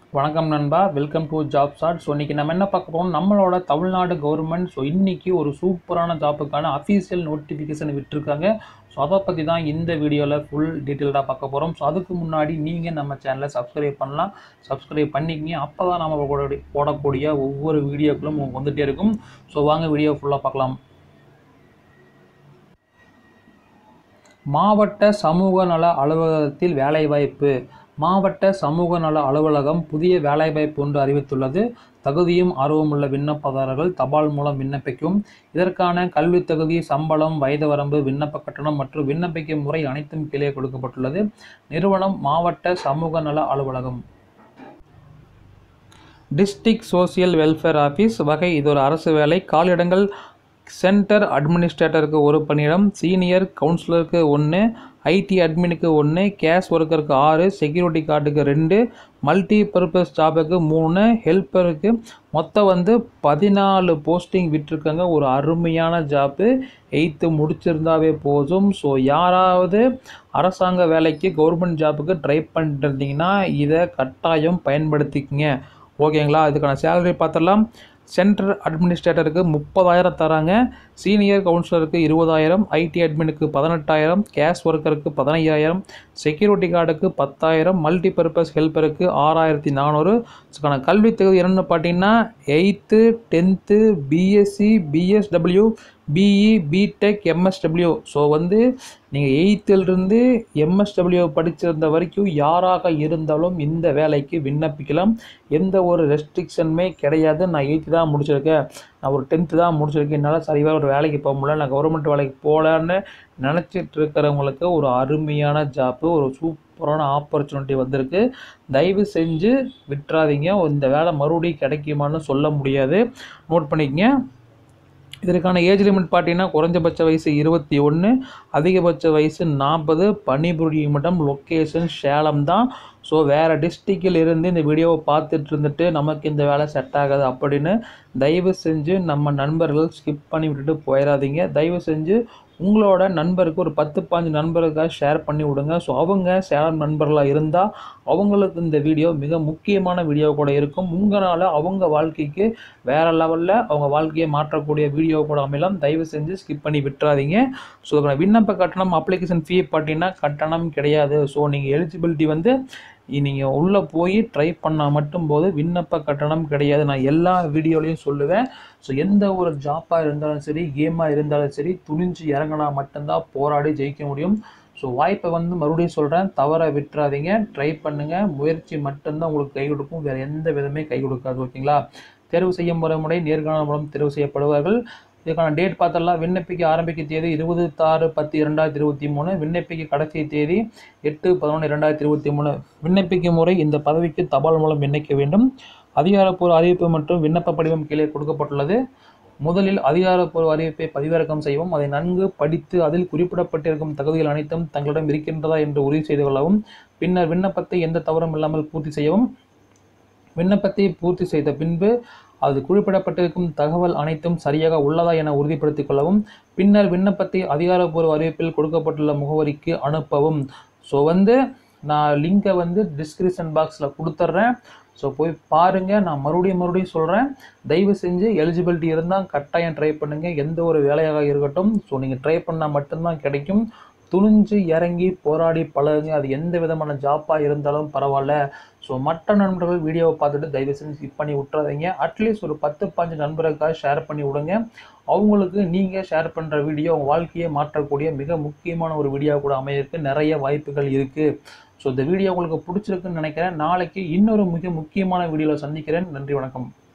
வணக்கம் நண்பா welcome to job chat so இன்றைக்கி நம்ம என்ன பார்க்க போகிறோம் நம்மளோட தமிழ்நாடு கவர்மெண்ட் ஸோ இன்றைக்கி ஒரு சூப்பரான ஜாப்புக்கான அஃபீஷியல் நோட்டிஃபிகேஷன் விட்டுருக்காங்க ஸோ அதை பற்றி தான் இந்த வீடியோவில் ஃபுல் டீட்டெயில்டாக பார்க்க போகிறோம் ஸோ அதுக்கு முன்னாடி நீங்கள் நம்ம சேனலை சப்ஸ்கிரைப் பண்ணலாம் சப்ஸ்கிரைப் பண்ணிக்கிங்க அப்போ தான் நம்ம போடக்கூடிய- போடக்கூடிய ஒவ்வொரு வீடியோக்களும் உங்களுக்கு வந்துகிட்டே இருக்கும் ஸோ வாங்க வீடியோ ஃபுல்லாக பார்க்கலாம் மாவட்ட சமூக நல அலுவலகத்தில் வேலைவாய்ப்பு மாவட்ட சமூக நல அலுவலகம் புதிய வேலைவாய்ப்பு ஒன்று அறிவித்துள்ளது தகுதியும் ஆர்வமுள்ள விண்ணப்பதாரர்கள் தபால் மூலம் விண்ணப்பிக்கும் இதற்கான கல்வி தகுதி சம்பளம் வயது வரம்பு விண்ணப்ப கட்டணம் மற்றும் விண்ணப்பிக்கும் முறை அனைத்தும் கீழே கொடுக்கப்பட்டுள்ளது நிறுவனம் மாவட்ட சமூக நல அலுவலகம் டிஸ்ட்ரிக்ட் சோசியல் வெல்ஃபேர் ஆஃபீஸ் வகை இது ஒரு அரசு வேலை காலிடங்கள் சென்டர் அட்மினிஸ்ட்ரேட்டருக்கு ஒரு பணியிடம் சீனியர் கவுன்சிலருக்கு ஒன்று ஐடி அட்மினுக்கு ஒன்று கேஷ் ஒர்க்கருக்கு ஆறு செக்யூரிட்டி கார்டுக்கு ரெண்டு மல்டி பர்பஸ் ஜாபுக்கு மூணு ஹெல்ப்பருக்கு மொத்தம் வந்து பதினாலு போஸ்டிங் விட்டிருக்காங்க ஒரு அருமையான ஜாப்பு எயித்து முடிச்சிருந்தாவே போதும் ஸோ யாராவது அரசாங்க வேலைக்கு கவர்மெண்ட் ஜாப்புக்கு ட்ரை பண்ணிட்டு இருந்தீங்கன்னா இதை கட்டாயம் பயன்படுத்திக்கங்க ஓகேங்களா இதுக்கான சேலரி பார்த்துடலாம் சென்ட்ரல் அட்மினிஸ்ட்ரேட்டருக்கு முப்பதாயிரம் தராங்க சீனியர் கவுன்சிலருக்கு இருபதாயிரம் ஐடி அட்மினுக்கு பதினெட்டாயிரம் கேஷ் ஒர்க்கருக்கு பதினையாயிரம் செக்யூரிட்டி கார்டுக்கு பத்தாயிரம் மல்டி பர்பஸ் ஹெல்ப்பருக்கு ஆறாயிரத்தி நானூறு இதுக்கான கல்வி தகுதி என்னென்னு பார்த்தீங்கன்னா eighth tenth BSc BSW BE BTech MSW so வந்து நீங்கள் எயித்திலிருந்து எம்எஸ்டபிள்யூ படிச்சிருந்த வரைக்கும் யாராக இருந்தாலும் இந்த வேலைக்கு விண்ணப்பிக்கலாம் எந்த ஒரு ரெஸ்ட்ரிக்ஷனுமே கிடையாது நான் எயித்து தான் முடிச்சிருக்கேன் நான் ஒரு டென்த்து தான் முடிச்சிருக்கேன் என்னால் சரியாக ஒரு வேலைக்கு போக முடியல நான் கவர்மெண்ட் வேலைக்கு போகலான்னு நினச்சிட்டு இருக்கிறவங்களுக்கு ஒரு அருமையான ஜாப்பு ஒரு சூப்பரான ஆப்பர்ச்சுனிட்டி வந்திருக்கு தயவு செஞ்சு விட்டுறாதீங்க இந்த வேலை மறுபடியும் கிடைக்குமான்னு சொல்ல முடியாது நோட் பண்ணிக்கங்க இதற்கான ஏஜ் லிமிட் பார்த்தீங்கன்னா குறைஞ்சபட்ச வயசு இருபத்தி ஒன்று அதிகபட்ச வயசு நாற்பது பணிபுரியும் இடம் லொக்கேஷன் சேலம் தான் ஸோ வேறு டிஸ்ட்ரிக்டில் இருந்து இந்த வீடியோவை பார்த்துட்டு இருந்துட்டு நமக்கு இந்த வேலை செட் ஆகாது அப்படின்னு தயவு செஞ்சு நம்ம நண்பர்கள் ஸ்கிப் பண்ணி விட்டுட்டு போயிடாதீங்க தயவு செஞ்சு உங்களோட நண்பருக்கு ஒரு பத்து பாஞ்சு நண்பருக்காக ஷேர் பண்ணி விடுங்க ஸோ அவங்க சேலம் நண்பர்களாக இருந்தால் அவங்களுக்கு இந்த வீடியோ மிக முக்கியமான வீடியோ கூட இருக்கும் உங்களால் அவங்க வாழ்க்கைக்கு வேறு லெவலில் அவங்க வாழ்க்கையை மாற்றக்கூடிய வீடியோ கூட அமையலாம் தயவு செஞ்சு ஸ்கிப் பண்ணி விட்டுறாதீங்க ஸோ இதுக்கான விண்ணப்ப கட்டணம் அப்ளிகேஷன் ஃபீ பார்த்தீங்கன்னா கட்டணம் கிடையாது ஸோ நீங்கள் எலிஜிபிலிட்டி வந்து நீங்கள் உள்ளே போய் ட்ரை பண்ணால் மட்டும் போது விண்ணப்ப கட்டணம் கிடையாது நான் எல்லா வீடியோலையும் சொல்லுவேன் ஸோ எந்த ஒரு ஜாப்பாக இருந்தாலும் சரி கேமாக இருந்தாலும் சரி துணிஞ்சு இறங்கினா மட்டும்தான் போராடி ஜெயிக்க முடியும் ஸோ வாய்ப்பை வந்து மறுபடியும் சொல்கிறேன் தவற விட்டுறாதீங்க ட்ரை பண்ணுங்கள் முயற்சி மட்டும்தான் உங்களுக்கு கை கொடுக்கும் வேறு எந்த விதமே கை கொடுக்காது ஓகேங்களா தேர்வு செய்யும் முறை முறை நேர்காணல் மூலம் தேர்வு செய்யப்படுவார்கள் இதுக்கான டேட் பார்த்தலாம் விண்ணப்பிக்க ஆரம்பிக்க தேதி இருபது ஆறு பத்து இரண்டாயிரத்தி இருபத்தி மூணு விண்ணப்பிக்க கடைசி தேதி எட்டு பதினொன்று இரண்டாயிரத்தி இருபத்தி மூணு விண்ணப்பிக்கும் முறை இந்த பதவிக்கு தபால் மூலம் விண்ணப்பிக்க வேண்டும் அதிகாரப்பூர்வ அறிவிப்பு மற்றும் விண்ணப்ப படிவம் கீழே கொடுக்கப்பட்டுள்ளது முதலில் அதிகாரப்பூர்வ அறிவிப்பை பதிவிறக்கம் செய்யவும் அதை நன்கு படித்து அதில் குறிப்பிடப்பட்டிருக்கும் தகுதிகள் அனைத்தும் தங்களிடம் இருக்கின்றதா என்று உறுதி செய்து கொள்ளவும் பின்னர் விண்ணப்பத்தை எந்த தவறும் இல்லாமல் பூர்த்தி செய்யவும் விண்ணப்பத்தை பூர்த்தி செய்த பின்பு அது குறிப்பிடப்பட்டிருக்கும் தகவல் அனைத்தும் சரியாக உள்ளதா என உறுதிப்படுத்திக் கொள்ளவும் பின்னர் விண்ணப்பத்தை அதிகாரப்பூர்வ அறிவிப்பில் கொடுக்கப்பட்டுள்ள முகவரிக்கு அனுப்பவும் ஸோ வந்து நான் லிங்கை வந்து டிஸ்கிரிப்ஷன் பாக்ஸில் கொடுத்துட்றேன் ஸோ போய் பாருங்கள் நான் மறுபடியும் மறுபடியும் சொல்கிறேன் தயவு செஞ்சு எலிஜிபிலிட்டி இருந்தால் கட்டாயம் ட்ரை பண்ணுங்கள் எந்த ஒரு வேலையாக இருக்கட்டும் ஸோ நீங்கள் ட்ரை பண்ணால் மட்டும்தான் கிடைக்கும் துணிஞ்சு இறங்கி போராடி பழகுங்க அது எந்த விதமான ஜாப்பாக இருந்தாலும் பரவாயில்ல ஸோ மற்ற நண்பர்கள் வீடியோவை பார்த்துட்டு தயவு செஞ்சு ஸ்கிப் பண்ணி விட்டுறாதீங்க அட்லீஸ்ட் ஒரு பத்து பாஞ்சு நண்பர்களுக்காக ஷேர் பண்ணி விடுங்க அவங்களுக்கு நீங்கள் ஷேர் பண்ணுற வீடியோ உங்கள் வாழ்க்கையை மாற்றக்கூடிய மிக முக்கியமான ஒரு வீடியோ கூட அமையறதுக்கு நிறைய வாய்ப்புகள் இருக்குது ஸோ இந்த வீடியோ உங்களுக்கு பிடிச்சிருக்குன்னு நினைக்கிறேன் நாளைக்கு இன்னொரு மிக முக்கியமான வீடியோவில் சந்திக்கிறேன் நன்றி வணக்கம்